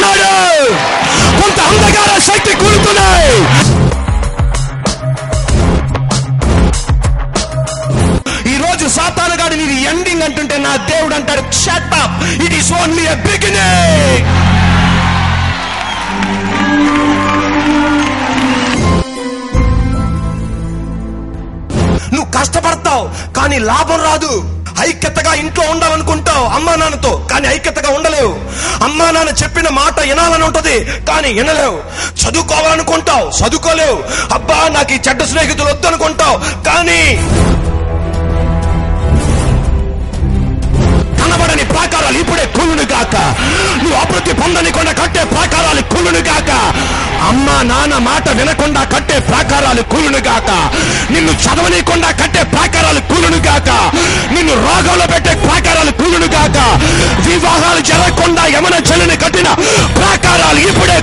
కూలుతున్నాడు కొంత అంధకార శక్తి కూలుతున్నాయి ఈ రోజు సాతాను గాడి నీది ఎండింగ్ అంటుంటే నా దేవుడు అంటాడు shut up it is only a beginning నువ్వు కష్టపడతావు కానీ లాభం రాదు ఐక్యతగా ఇంట్లో ఉండాలనుకుంటావు అమ్మా నాన్నతో కానీ ఐక్యతగా ఉండలేవు అమ్మా నాన్న చెప్పిన మాట వినాలని ఉంటది కానీ వినలేవు చదువుకోవాలనుకుంటావు చదువుకోలేవు అబ్బా నాకు ఈ చెడ్డ స్నేహితులు వద్దనుకుంటావు కానీ కనబడని ప్రాకారాలు ఇప్పుడే కూలును గాక నువ్వు అభివృద్ధి పొందనికుండా కట్టే ప్రాకారాలు కూలును గాక అమ్మ నాన్న మాట వినకుండా కట్టే ప్రాకారాలు కూలును గాక నిన్ను చదవనీయకుండా కట్టే ప్రాకారాలు కూలును గాక నిన్ను రోగంలో పెట్టే ప్రాకారాలు కూలును గాక వివాహాలు జరగకుండా యమన చెల్లిని కట్టిన ప్రాకారాలు ఇప్పుడే